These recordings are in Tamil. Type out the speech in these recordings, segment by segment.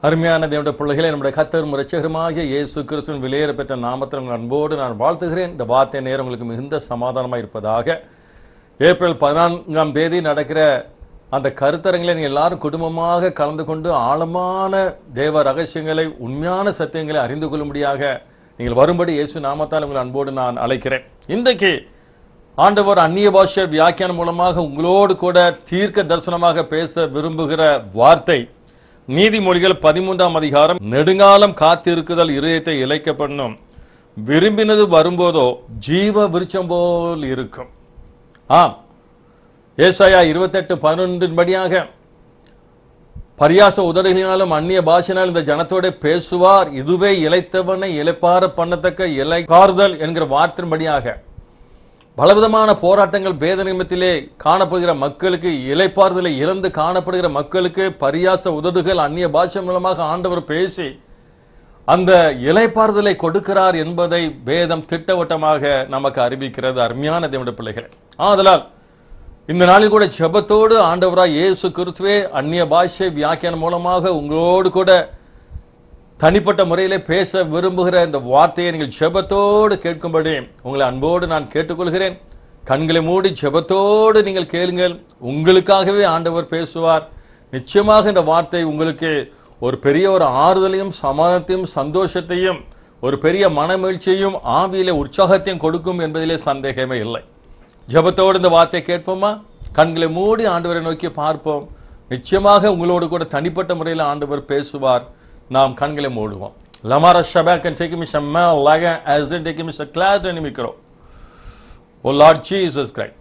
அருமையான தேவனுடைய பிள்ளைகளை நம்முடைய கத்தர் ரட்சகருமாகிய இயேசு கிறிஸ்துவின் விலையேற பெற்ற நாமத்தில் உங்கள் அன்போடு நான் வாழ்த்துகிறேன் இந்த வார்த்தை நேரம் உங்களுக்கு மிகுந்த சமாதானமாக இருப்பதாக ஏப்ரல் பதினான்காம் தேதி நடக்கிற அந்த கருத்தரங்களை நீங்கள் எல்லாரும் குடும்பமாக கலந்து கொண்டு ஆழமான தேவ ரகசியங்களை உண்மையான சத்தியங்களை அறிந்து கொள்ளும்படியாக நீங்கள் வரும்படி இயேசு நாமத்தால் உங்கள் அன்போடு நான் அழைக்கிறேன் இன்றைக்கு ஆண்டவர் அந்நிய பாஷை வியாக்கியானம் மூலமாக உங்களோடு கூட தீர்க்க தரிசனமாக பேச விரும்புகிற வார்த்தை நீதிமொழிகள் பதிமூன்றாம் அதிகாரம் நெடுங்காலம் காத்திருக்குதல் இதயத்தை இழைக்க பண்ணும் விரும்பினது வரும்போதோ ஜீவ விருட்சம் போல் இருக்கும் ஆம் ஏசாயா இருபத்தெட்டு பதினொன்றின் படியாக பரியாச உதடுகளினாலும் அந்நிய பாஷையினால் இந்த ஜனத்தோட பேசுவார் இதுவே இளைத்தவனை இளைப்பார பண்ணத்தக்க இலைக்காறுதல் என்கிற வார்த்தையின்படியாக பலவிதமான போராட்டங்கள் வேத நிமித்திலே காணப்படுகிற மக்களுக்கு இலைப்பாறுதலை இழந்து காணப்படுகிற மக்களுக்கு பரியாச உதடுகள் அந்நிய பாஷை மூலமாக ஆண்டவர் பேசி அந்த இலைப்பாறுதலை கொடுக்கிறார் என்பதை வேதம் திட்டவட்டமாக நமக்கு அறிவிக்கிறது அருமையான தேவனுடைய பிள்ளைகள் ஆதலால் இந்த நாளில் கூட ஜெபத்தோடு ஆண்டவராய் இயேசு கிறிஸ்துவே அந்நிய பாஷை வியாக்கியானம் மூலமாக உங்களோடு கூட தனிப்பட்ட முறையிலே பேச விரும்புகிற இந்த வார்த்தையை நீங்கள் ஜெபத்தோடு கேட்கும்படி உங்களை அன்போடு நான் கேட்டுக்கொள்கிறேன் கண்களை மூடி ஜெபத்தோடு நீங்கள் கேளுங்கள் உங்களுக்காகவே ஆண்டவர் பேசுவார் நிச்சயமாக இந்த வார்த்தை உங்களுக்கு ஒரு பெரிய ஒரு ஆறுதலையும் சமாதானத்தையும் சந்தோஷத்தையும் ஒரு பெரிய மனமகிழ்ச்சியையும் ஆவியிலே உற்சாகத்தையும் கொடுக்கும் என்பதிலே சந்தேகமே இல்லை ஜெபத்தோடு இந்த வார்த்தையை கேட்போமா கண்களை மூடி ஆண்டவரை நோக்கி பார்ப்போம் நிச்சயமாக உங்களோடு கூட தனிப்பட்ட முறையில் ஆண்டவர் பேசுவார் நாம் கண்களை மூடுவோம் லமார ஷபாக்கன் டேக் மிஸ் அம்மா லக as then take மிஸ் கிளாஸ் நிமிக்கிறோம் ஓ லார்ட் ஜீசஸ் கிரைஸ்ட்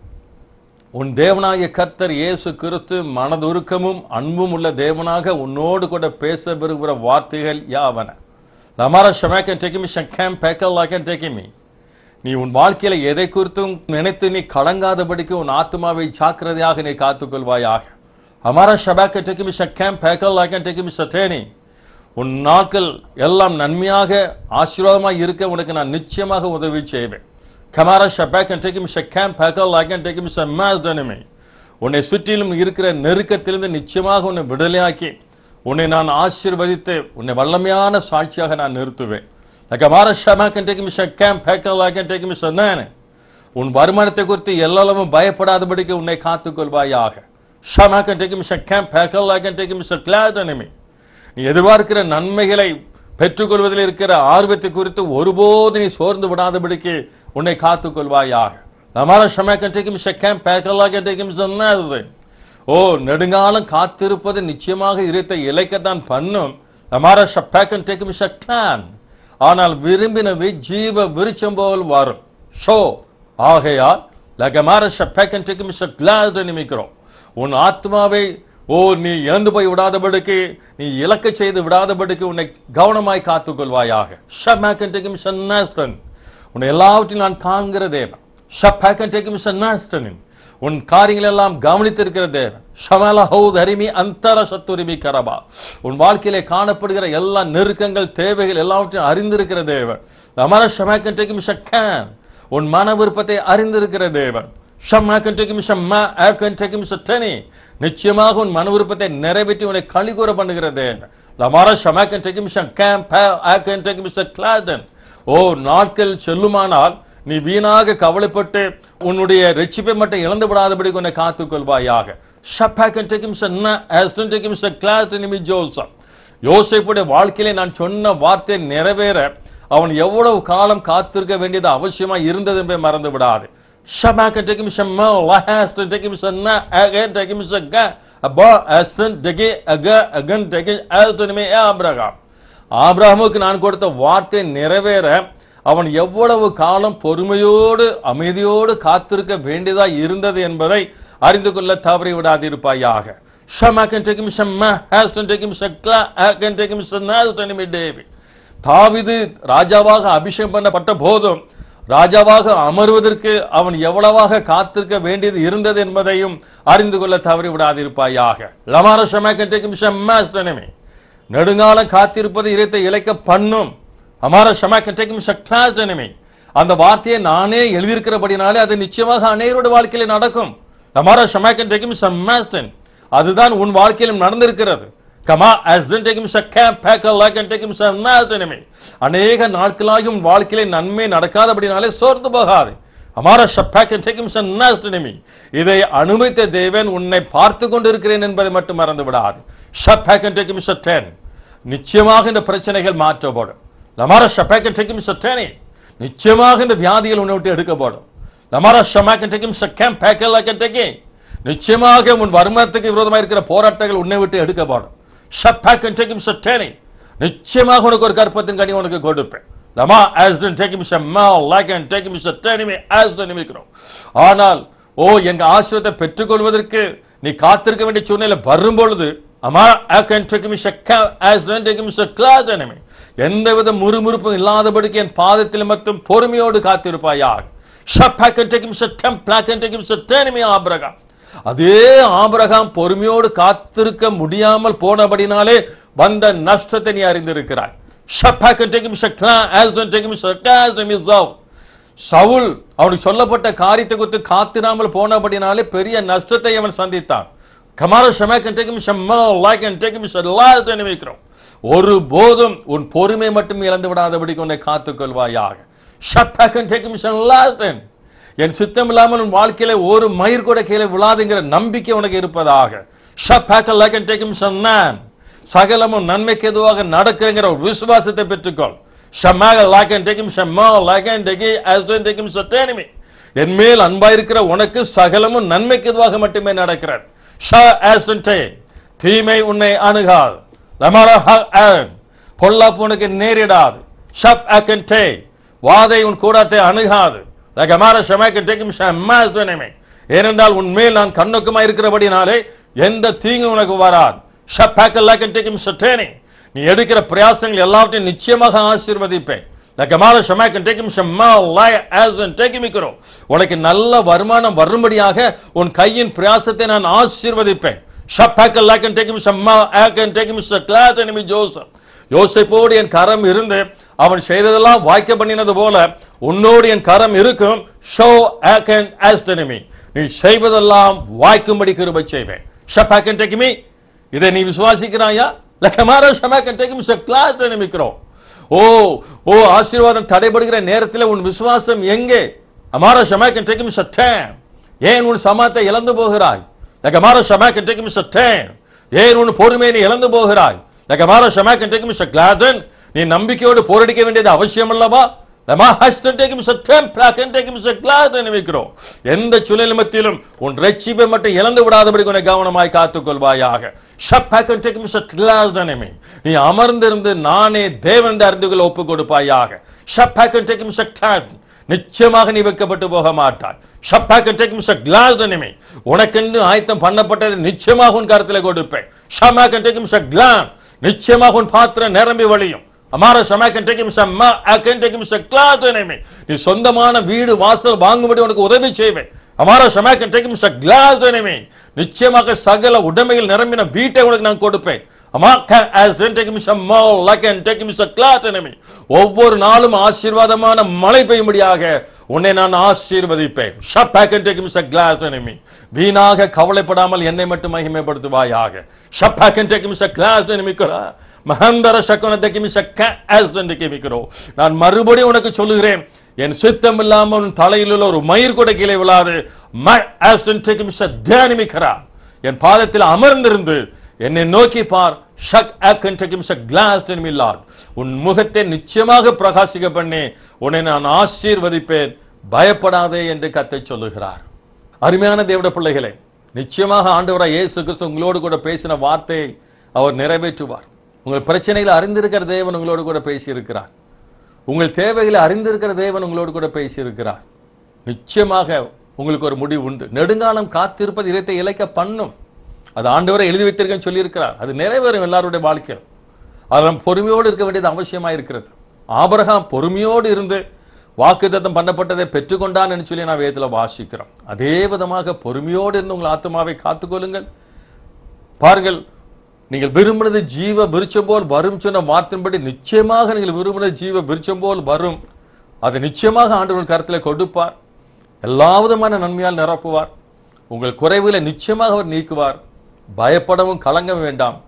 உன் தேவனாகிய கர்த்தர் இயேசு கிறிஸ்து மனதுருக்கமும் அன்பும் உள்ள தேவனாக உன்னோடு கூட பேச விரும்புகிற வார்த்தைகள் யாவன லமார ஷமாக்கன் டேக் மிஸ் கேம் பேக்கல் லாக்கன் டேக் மீ நீ உன் வாழ்க்கையில எதை குறித்தும் நினைத்து நீ கலங்காதபடிக்கு உன் ஆத்மாவை ஜாக்கிரதையாக நீ காத்துக்கொள்வாயாக அமர ஷபாக்க டெக்கிமி ஷக்கேம் பேக்கல் லாக்கன் டெக்கிமி சட்டேனி உன் நாட்கள் எல்லாம் நன்மையாக ஆசீர்வாதமாக இருக்க உனக்கு நான் நிச்சயமாக உதவி செய்வேன் கமாரா ஷபாக்கன் டெக்கிமி ஷக்கேம் பேக்கல் லாக்கன் டெக்கிமி சம்மாஸ்டனமே உன்னை சுற்றிலும் இருக்கிற நெருக்கத்திலிருந்து நிச்சயமாக உன்னை விடுதலையாக்கி உன்னை நான் ஆசீர்வதித்து உன்னை வல்லமையான சாட்சியாக நான் நிறுத்துவேன் like Amara Shama can take me Shakam, Pekal, I can take me Sanane. உன் வருமானத்தை குறித்து எல்லளவும் பயப்படாதபடிக்கு உன்னை காத்துக்கொள்வாயாக ஷமா can take me Shakam, Pekal, I can take me Shaklad enemy. நீ எதிர்பார்க்கிற நன்மைகளை பெற்றுக்கொள்வதில் இருக்கிற ஆர்வத்தை குறித்து ஒருபோது நீ சோர்ந்து விடாதபடிக்கு உன்னை காத்துக்கொள்வாயாக லமார ஷமா can take me Shakam, Pekal, I can take me Sanane. ஓ நெடுங்காலம் காத்திருப்பது நிச்சயமாக இருத்த இலைக்கத்தான் பண்ணும் லமார ஷப்பாக்கன் டேக் மி ஷக்லான் ஆனால் விரும்பினது ஜீவ விருட்சம் போல் வரும் ஷோ ஆகையால் லகமார ஷப்பேக்கன் டேக் மி ஷக்லான் நிமிக்கிறோம் உன் ஆத்மாவை ஓ நீ இழந்து போய் விடாதபடிக்கு நீ இலக்க செய்து விடாதபடிக்கு உன்னை கவனமாய் காத்துக்கொள்வாயாக ஷப்பேக்கன் டேக் மி ஷன்னாஸ்டன் உன்னை எல்லாவற்றையும் நான் காண்கிற தேவன் ஷப்பேக்கன் டேக் மி ஷன்னாஸ்டனின் உன் காரியங்கள் எல்லாம் கவனித்திருக்கிற தேவன் ஷமல ஹவுத் அரிமி அந்தர சத்துரிமி கரபா உன் வாழ்க்கையிலே காணப்படுகிற எல்லா நெருக்கங்கள் தேவைகள் எல்லாவற்றையும் அறிந்திருக்கிற தேவன் அமர ஷமேக்கன் டேக்கும் ஷக்கேன் உன் மன விருப்பத்தை அறிந்திருக்கிற தேவன் ஷம்மாக்கன் டேக்கும் ஷம்மா ஆக்கன் டேக்கும் ஷட்டனி நிச்சயமாக உன் மன விருப்பத்தை நிறைவேற்றி உன்னை கழிகூற பண்ணுகிற தேவன் லமார ஷமாக்கன் டேக்கும் ஷக்கேம் பே ஆக்கன் டேக்கும் ஷக்லாதன் ஓ நாட்கள் செல்லுமானால் நீ வீணாக கவலைப்பட்டு உன்னுடைய ரெச்சிப்பை மட்டும் இழந்து விடாதபடி உன்னை காத்துக்கொள்வாயாக ஷப்பாக்கன் டேக்கும் சன்னா ஆஸ்டன் டேக்கும் ச கிளாஸ் நிமி ஜோசப் யோசேப்புடைய வாழ்க்கையிலே நான் சொன்ன வார்த்தை நிறைவேற அவன் எவ்வளவு காலம் காத்திருக்க வேண்டியது அவசியமா இருந்தது என்பதை மறந்து விடாது ஷபாக்கன் டேக்கும் ஷம்மா லஹாஸ்டன் டேக்கும் சன்னா அகன் டேக்கும் சக்க அப்பா ஆஸ்டன் டெகே அக அகன் டெகே ஆஸ்டன் ஆபிரகாம் ஆபிரகாமுக்கு நான் கொடுத்த வார்த்தை நிறைவேற அவன் எவ்வளவு காலம் பொறுமையோடு அமைதியோடு காத்திருக்க வேண்டியதா இருந்தது என்பதை அறிந்து கொள்ள தவறி விடாதிருப்பாயாக ஷமா can take him Shama, Haston take him Shakla, can take him Sanaston him David. தாவிது ராஜாவாக அபிஷேகம் பண்ணப்பட்ட போதும் ராஜாவாக அமர்வதற்கு அவன் எவ்வளவாக காத்திருக்க வேண்டியது இருந்தது என்பதையும் அறிந்து கொள்ள தவறி விடாதிருப்பாயாக லமார ஷமா can take him Shama, நெடுங்காலம் காத்திருப்பது இறைத்தை இழைக்க பண்ணும் அமார ஷமா கண்டேக்கும் சக்லாஜனமே அந்த வார்த்தையை நானே எழுதியிருக்கிறபடினாலே அது நிச்சயமாக அநேகருடைய வாழ்க்கையில நடக்கும் அமார ஷமா கண்டேக்கும் சம்மாஸ்டன் அதுதான் உன் வாழ்க்கையிலும் நடந்திருக்கிறது Come on, as then take him a camp, pack a leg and take him some mad enemy. அநேக நாட்களாகியும் உன் வாழ்க்கையிலே நன்மை நடக்காதபடினாலே சோர்ந்து போகாது அமார ஷப்பாக் and take him some mad enemy. இதை அனுமதித்த தேவன் உன்னை பார்த்து கொண்டிருக்கிறேன் என்பதை மட்டும் மறந்து விடாது ஷப்பாக் and take him a ten. நிச்சயமாக இந்த பிரச்சனைகள் மாற்றப்படும் லமார ஷப்பாக் and take him a ten. நிச்சயமாக இந்த வியாதிகள் உன்னை விட்டு எடுக்கப்படும் லமாரா ஷமாக் டெக்கிம் ஷக்கம் பேக்கல் அக்கன் டெக்கிங் நிச்சயமாக உன் வருமானத்துக்கு விரோதமாக இருக்கிற போராட்டங்கள் உன்னை விட்டு எடுக்கப்படும் ஷப்பாக் டெக்கிம் ஷட்டேனி நிச்சயமாக உனக்கு ஒரு கற்பத்தின் கனி உனக்கு கொடுப்பேன் லமா ஆஸ்டன் டேக்கிம் ஷம்மா லாகன் டேக்கிம் ஷட்டேனிமே ஆஸ்டன் நிமிக்கிறோம் ஆனால் ஓ என் ஆசிரியத்தை பெற்றுக்கொள்வதற்கு நீ காத்திருக்க வேண்டிய சூழ்நிலை வரும் பொழுது அம்மா ஆக்கன் டேக்கிம் ஷக்கா ஆஸ்டன் டேக்கிம் ஷக்லாதனமே எந்தவித முறுமுறுப்பும் இல்லாதபடிக்கு என் பாதத்தில் மட்டும் பொறுமையோடு காத்திருப்பாயாக ஷப்பாக்கன் டேக்கிம் ஷட்டம் பிளாக்கன் டேக்கிம் ஷட்டேனிமே ஆபிரகாம் அதே ஆபிரகாம் பொறுமையோடு காத்திருக்க முடியாமல் போனபடினாலே வந்த நஷ்டத்தை நீ அறிந்திருக்கிறாய் ஷப்பாக்கன் டேக்கிம் ஷக்லா ஆஸ்டன் டேக்கிம் ஷட்டாஸ்டன் இஸ்ஸாவ் சவுல் அவனுக்கு சொல்லப்பட்ட காரியத்தை குறித்து காத்திராமல் போனபடினாலே பெரிய நஷ்டத்தை அவன் சந்தித்தான் கமார ஷமாக்கன் டேக்கிம் ஷம்மா லாக்கன் டேக்கிம் ஷல்லாஸ்டன் வைக்கிறோம் ஒரு போதும் உன் பொறுமை மட்டும் இழந்து விடாதபடிக்கு உன்னை காத்துக்கொள்வாயாக ஷப்பாக்கன் டேக்கிம் ஷல்லாஸ்டன் என் சித்தம் இல்லாமல் உன் வாழ்க்கையில ஒரு மயிர் கூட கீழே விழாதுங்கிற நம்பிக்கை உனக்கு இருப்பதாக ஷப்பாக்கல் லாக்கன் டேக்கிம் ஷன்னான் சகலமும் நன்மைக்கு எதுவாக நடக்கிறங்கிற ஒரு விசுவாசத்தை பெற்றுக்கொள் ஷமாக லாக்கன் டேக்கிம் ஷம்மா லாக்கன் டேக்கி ஆஸ்டன் டேக்கிம் ஷட்டேனிமி என் மேல் அன்பாயிருக்கிற உனக்கு சகலமும் நன்மைக்கு எதுவாக மட்டுமே நடக்கிறது ஷ ஆஸ்டன் டே தீமை உன்னை அணுகாது லமர ஆன் பொல்லாப்பு உனக்கு நேரிடாது ஷப் ஆக்கன் டே வாதை உன் கூடத்தை அணுகாது லகமார ஷமாக்கன் டேக்கிம் ஷம்மாஸ்டனமே ஏனென்றால் உன் மேல் நான் கண்ணோக்கமாக இருக்கிறபடினாலே எந்த தீங்கும் உனக்கு வராது ஷப்பாக்கல் லாக்கன் டேக்கிம் ஷட்டேனே நீ எடுக்கிற பிரயாசங்கள் எல்லாவற்றையும் நிச்சயமாக ஆசீர்வதிப்பேன் லகமார ஷமாக்கன் டேக்கிம் ஷம்மா லாய் ஆஸ்டன் டேக்கிமிக்கிறோம் உனக்கு நல்ல வருமானம் வரும்படியாக உன் கையின் பிரயாசத்தை நான் ஆசீர்வதிப்பேன் ஷப்பாக்கல் லாக்கன் டேக்கிம் ஷம்மா ஆக்கன் டேக்கிம் ஷக்லாத் எனிமி ஜோசப் யோசிப்போடு என் கரம் இருந்து அவன் செய்ததெல்லாம் வாய்க்க பண்ணினது போல உன்னோடு என் கரம் இருக்கும் ஷோ ஆக்கன் ஆஸ்டனிமி நீ செய்வதெல்லாம் வாய்க்கும்படி கிருபை செய்வேன் ஷப்பாக்கன் டெக்கிமி இதை நீ விசுவாசிக்கிறாயா லக்கமார ஷமாக்கன் டெக்கிமி ஷக்லாத் நிமிக்கிறோம் ஓ ஓ ஆசீர்வாதம் தடைபடுகிற நேரத்தில் உன் விசுவாசம் எங்கே அமார ஷமாக்கன் டெக்கிமி சட்டேன் ஏன் உன் சமாத்தை இழந்து போகிறாய் லக்கமார ஷமாக்கன் டெக்கிமி சட்டேன் ஏன் உன் பொறுமையை நீ இழந்து போகிறாய் லக்கமார ஷமாக்கன் டெக்கிமி ஷக்லாதன் நீ நம்பிக்கையோடு போரடிக்க வேண்டியது அவசியம் அல்லவா லமா ஹஸ்டன் டேக்கும் சட்டம் பிளாக்கன் டேக்கும் சக்லாத் நினைக்கிறோம் எந்த சூழல் மத்தியிலும் உன் ரட்சிப்பை மட்டும் இழந்து விடாதபடி உன்னை கவனமாய் காத்துக்கொள்வாயாக ஷப்பாக்கன் டேக்கும் சக்லாத் நினைமை நீ அமர்ந்திருந்து நானே தேவன் என்று அறிந்து கொள்ள ஒப்பு கொடுப்பாயாக ஷப்பாக்கன் டேக்கும் சக்லாத் நிச்சயமாக நீ வைக்கப்பட்டு போக மாட்டாய் ஷப்பாக்கன் டேக்கும் சக்லாத் நினைமை உனக்கென்று ஆயத்தம் பண்ணப்பட்டது நிச்சயமாக உன் கருத்தில் கொடுப்பேன் ஷமாக்கன் டேக்கும் சக்லான் நிச்சயமாக உன் பாத்திரம் நிரம்பி வழியும் அமார ஷமாக்கன் டேக்கும் சம்மா அக்கன் டேக்கும் சக்லாத் நினைமை நீ சொந்தமான வீடு வாசல் வாங்கும்படி உனக்கு உதவி செய்வேன் அமார ஷமாக்கன் டேக்கும் சக்லாத் நினைமை நிச்சயமாக சகல உடைமைகள் நிரம்பின வீட்டை உனக்கு நான் கொடுப்பேன் அம்மா ஒவ்வொரு நாளும் ஆசீர்வாதமான மழை பெய்யும்படியாக உன்னை நான் ஆசீர்வதிப்பேன் ஷப்பாக்கன் டேக்கும் சக்லாத் நினைமை வீணாக கவலைப்படாமல் என்னை மட்டும் மகிமைப்படுத்துவாயாக ஷப்பாக்கன் டேக்கும் சக்லாத் நினைக்கிறா மகந்தர சக்கனத்தைக்கு சக்க ஆஸ்டன்டிக்கிறோம் நான் மறுபடியும் உனக்கு சொல்லுகிறேன் என் சித்தம் இல்லாமல் உன் தலையில் உள்ள ஒரு மயிர் கூட கீழே விழாது தியானிமிக்கிறா என் பாதத்தில் அமர்ந்திருந்து என்னை நோக்கி பார் ஷக் ஆக்கன் ஷக் கிளாஸ் லார்ட் உன் முகத்தை நிச்சயமாக பிரகாசிக்க பண்ணி உன்னை நான் ஆசீர்வதிப்பேன் பயப்படாதே என்று கத்தை சொல்லுகிறார் அருமையான தேவட பிள்ளைகளே நிச்சயமாக ஆண்டவராக இயேசு கிறிஸ்து உங்களோடு கூட பேசின வார்த்தையை அவர் நிறைவேற்றுவார் உங்கள் பிரச்சனைகளை அறிந்திருக்கிற தேவன் உங்களோடு கூட பேசியிருக்கிறார் உங்கள் தேவைகளை அறிந்திருக்கிற தேவன் உங்களோடு கூட பேசியிருக்கிறார் நிச்சயமாக உங்களுக்கு ஒரு முடிவு உண்டு நெடுங்காலம் காத்திருப்பது இதயத்தை இழைக்க பண்ணும் அது ஆண்டவரை எழுதி வைத்திருக்கேன்னு சொல்லியிருக்கிறார் அது நிறைவேறும் எல்லாருடைய வாழ்க்கையில் அது நம்ம பொறுமையோடு இருக்க வேண்டியது அவசியமாக இருக்கிறது ஆபரகாம் பொறுமையோடு இருந்து வாக்குத்தத்தம் பண்ணப்பட்டதை பெற்றுக்கொண்டான் என்று சொல்லி நான் வேதத்தில் வாசிக்கிறோம் அதே விதமாக பொறுமையோடு இருந்து உங்கள் ஆத்மாவை காத்துக்கொள்ளுங்கள் பாருங்கள் நீங்கள் விரும்பினது ஜீவ விருச்சம் போல் வரும் சொன்ன வார்த்தையின்படி நிச்சயமாக நீங்கள் விரும்பினது ஜீவ விருச்சம் போல் வரும் அதை நிச்சயமாக ஆண்டவன் கருத்தில் கொடுப்பார் எல்லா விதமான நன்மையால் நிரப்புவார் உங்கள் குறைவுகளை நிச்சயமாக அவர் நீக்குவார் பயப்படவும் கலங்க வேண்டாம்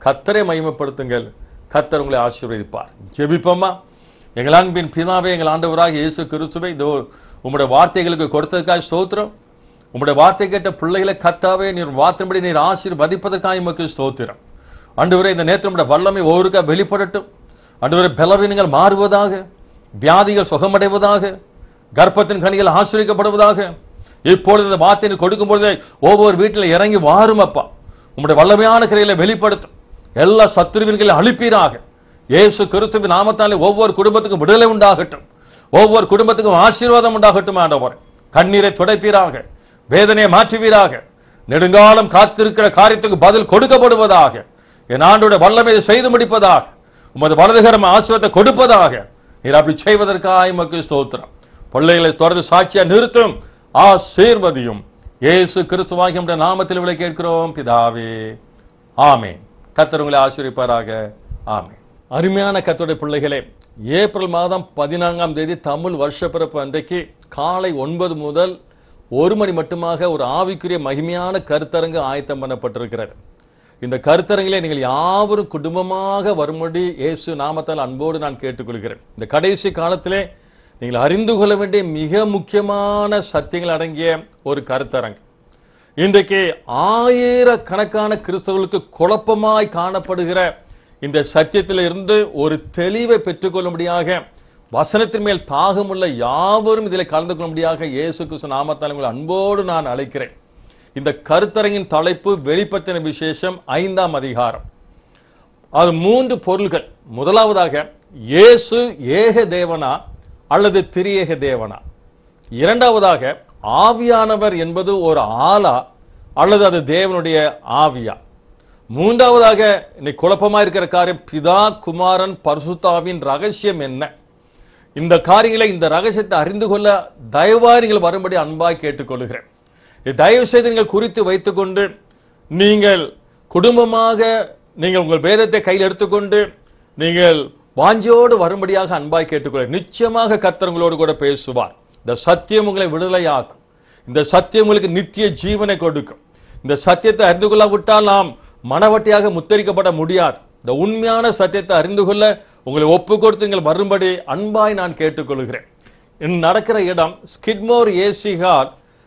கத்தரை மகிமைப்படுத்துங்கள் கத்தர் உங்களை ஆசீர்வதிப்பார் ஜெபிப்போமா எங்கள் அன்பின் பிதாவே எங்கள் ஆண்டவராக இயேசு கிறிஸ்துவை இதோ உம்முடைய வார்த்தைகளுக்கு கொடுத்ததுக்காக ஸ்தோத்திரம் உம்முடைய வார்த்தை கேட்ட பிள்ளைகளை கத்தாவே நீர் வார்த்தைப்படி நீர் ஆசீர்வதிப்பதற்காக எமக்கு ஸ்தோத்திரம் ஆண்டவரே இந்த நேரத்தில் நம்முடைய வல்லமை ஒவ்வொருக்கா வெளிப்படட்டும் ஆண்டவரே பலவீனங்கள் மாறுவதாக வியாதிகள் சுகமடைவதாக கர்ப்பத்தின் கனிகள் ஆசிரியப்படுவதாக இப்பொழுது இந்த வார்த்தையை கொடுக்கும் பொழுதே ஒவ்வொரு வீட்டில் இறங்கி வாரும் அப்பா உம்முடைய வல்லமையான கிரையில வெளிப்படுத்தும் எல்லா சத்துருவின்களை அழிப்பீராக இயேசு கிறிஸ்துவின் நாமத்தாலே ஒவ்வொரு குடும்பத்துக்கும் விடுதலை உண்டாகட்டும் ஒவ்வொரு குடும்பத்துக்கும் ஆசீர்வாதம் உண்டாகட்டும் ஆண்டவர் கண்ணீரை துடைப்பீராக வேதனையை மாற்றுவீராக நெடுங்காலம் காத்திருக்கிற காரியத்துக்கு பதில் கொடுக்கப்படுவதாக என் ஆண்டோட வல்லமை செய்து முடிப்பதாக உமது வலதுகரம் ஆசிரியத்தை கொடுப்பதாக நீர் அப்படி செய்வதற்காக மக்கு ஸ்தோத்திரம் பிள்ளைகளை தொடர்ந்து சாட்சியா நிறுத்தும் ஆசீர்வதியும் இயேசு கிறிஸ்துவாகி நம்முடைய நாமத்தில் விலை கேட்கிறோம் பிதாவே ஆமென் கத்தர் உங்களை ஆசீர்விப்பாராக ஆமென் அருமையான கத்தோடைய பிள்ளைகளே ஏப்ரல் மாதம் பதினான்காம் தேதி தமிழ் வருஷப்பிறப்பு அன்றைக்கு காலை ஒன்பது முதல் ஒரு மணி மட்டுமாக ஒரு ஆவிக்குரிய மகிமையான கருத்தரங்கு ஆயத்தம் பண்ணப்பட்டிருக்கிறது இந்த கருத்தரங்கிலே நீங்கள் யாவரும் குடும்பமாக வரும்படி இயேசு நாமத்தால் அன்போடு நான் கேட்டுக்கொள்கிறேன் இந்த கடைசி காலத்திலே நீங்கள் அறிந்து கொள்ள வேண்டிய மிக முக்கியமான சத்தியங்கள் அடங்கிய ஒரு கருத்தரங்கு இன்றைக்கு ஆயிரக்கணக்கான கிறிஸ்தவர்களுக்கு குழப்பமாய் காணப்படுகிற இந்த சத்தியத்தில் இருந்து ஒரு தெளிவை பெற்றுக்கொள்ளும்படியாக வசனத்தின் மேல் தாகமுள்ள யாவரும் இதில் கலந்து கொள்ளும்படியாக இயேசு கிறிஸ்து நாமத்தால் உங்களை அன்போடு நான் அழைக்கிறேன் இந்த கருத்தரங்கின் தலைப்பு வெளிப்படுத்தின விசேஷம் ஐந்தாம் அதிகாரம் அது மூன்று பொருள்கள் முதலாவதாக இயேசு ஏக தேவனா அல்லது திரியேக தேவனா இரண்டாவதாக ஆவியானவர் என்பது ஒரு ஆளா அல்லது அது தேவனுடைய ஆவியா மூன்றாவதாக இன்னைக்கு குழப்பமா இருக்கிற காரியம் பிதா குமாரன் பரிசுத்தாவின் ரகசியம் என்ன இந்த காரியங்களை இந்த ரகசியத்தை அறிந்து கொள்ள தயவாக நீங்கள் வரும்படி அன்பாய் கேட்டுக்கொள்கிறேன் இதை தயவு செய்து நீங்கள் குறித்து வைத்துக்கொண்டு நீங்கள் குடும்பமாக நீங்கள் உங்கள் வேதத்தை கையில் எடுத்துக்கொண்டு நீங்கள் வாஞ்சியோடு வரும்படியாக அன்பாய் கேட்டுக்கொள்ள நிச்சயமாக கர்த்தர் உங்களோடு கூட பேசுவார் இந்த சத்தியம் உங்களை விடுதலையாக்கும் இந்த சத்தியம் உங்களுக்கு நித்திய ஜீவனை கொடுக்கும் இந்த சத்தியத்தை அறிந்து கொள்ளாவிட்டால் நாம் மனவட்டியாக முத்தரிக்கப்பட முடியாது இந்த உண்மையான சத்தியத்தை அறிந்து கொள்ள உங்களை ஒப்பு கொடுத்து நீங்கள் வரும்படி அன்பாய் நான் கேட்டுக்கொள்கிறேன் இன்று நடக்கிற இடம் ஸ்கிட்மோர் ஏசி ஹால்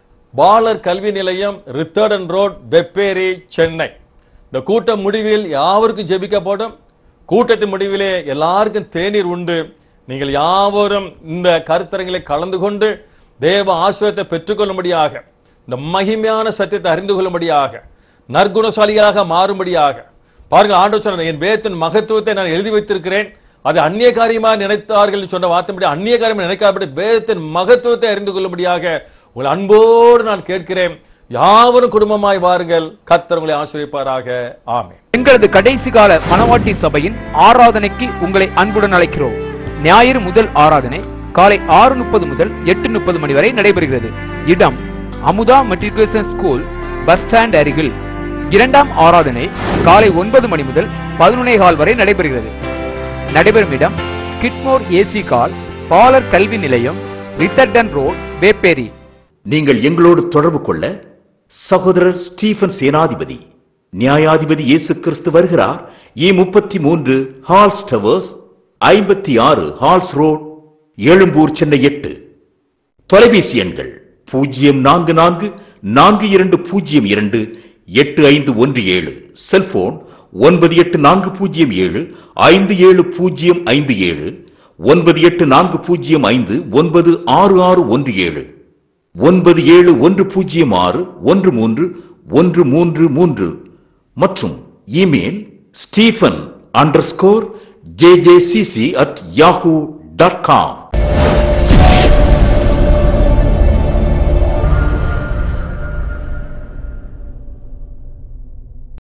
பாலர் கல்வி நிலையம் ரித்தர்டன் ரோட் வெப்பேரி சென்னை இந்த கூட்டம் முடிவில் யாவருக்கும் ஜெபிக்கப்படும் கூட்டத்தின் முடிவிலே எல்லாருக்கும் தேநீர் உண்டு நீங்கள் யாவரும் இந்த கருத்தரங்களை கலந்து கொண்டு தேவ ஆசிரியத்தை பெற்றுக்கொள்ளும்படியாக இந்த மகிமையான சத்தியத்தை அறிந்து கொள்ளும்படியாக நற்குணசாலிகளாக மாறும்படியாக பாருங்க ஆண்டு சொன்ன என் வேதத்தின் மகத்துவத்தை நான் எழுதி வைத்திருக்கிறேன் அது அந்நிய காரியமாக நினைத்தார்கள் என்று சொன்ன வார்த்தைப்படி அந்நிய காரியம் நினைக்காதபடி வேதத்தின் மகத்துவத்தை அறிந்து கொள்ளும்படியாக உங்கள் அன்போடு நான் கேட்கிறேன் யாவரும் குடும்பமாய் வாருங்கள் கர்த்தர் உங்களை ஆசிரியப்பாராக ஆமென் எங்களது கடைசி கால மணவாட்டி சபையின் ஆராதனைக்கு உங்களை அன்புடன் அழைக்கிறோம் ஞாயிறு முதல் ஆராதனை காலை ஆறு முப்பது முதல் எட்டு முப்பது மணி வரை நடைபெறுகிறது இடம் Amudha matriculation school bus stand அருகில் இரண்டாம் ஆராதனை காலை ஒன்பது மணி முதல் பதினொன்னே கால் வரை நடைபெறுகிறது நடைபெறும் இடம் ஸ்கிட்மோர் ஏசி கால் பாலர் கல்வி நிலையம் ரித்தர்டன் ரோட் வேப்பேரி நீங்கள் எங்களோடு தொடர்பு கொள்ள சகோதரர் ஸ்டீபன் சேனாதிபதி நியாயாதிபதி இயேசு கிறிஸ்து வருகிறார் இ முப்பத்தி மூன்று ஹால்ஸ் டவர்ஸ் ஐம்பத்தி ஆறு ஹால்ஸ் ரோட் எழும்பூர் சென்னை எட்டு தொலைபேசி எண்கள் பூஜ்ஜியம் நான்கு நான்கு நான்கு இரண்டு பூஜ்ஜியம் இரண்டு எட்டு ஐந்து ஒன்று ஏழு செல்போன் ஒன்பது எட்டு நான்கு பூஜ்ஜியம் ஏழு ஐந்து ஏழு பூஜ்ஜியம் ஐந்து ஏழு ஒன்பது எட்டு நான்கு பூஜ்ஜியம் ஐந்து ஒன்பது ஆறு ஆறு ஒன்று ஏழு ஒன்பது ஏழு ஒன்று பூஜ்ஜியம் ஆறு ஒன்று மூன்று ஒன்று மூன்று மூன்று மற்றும் email Stephen underscore J J CC at Yahoo dot com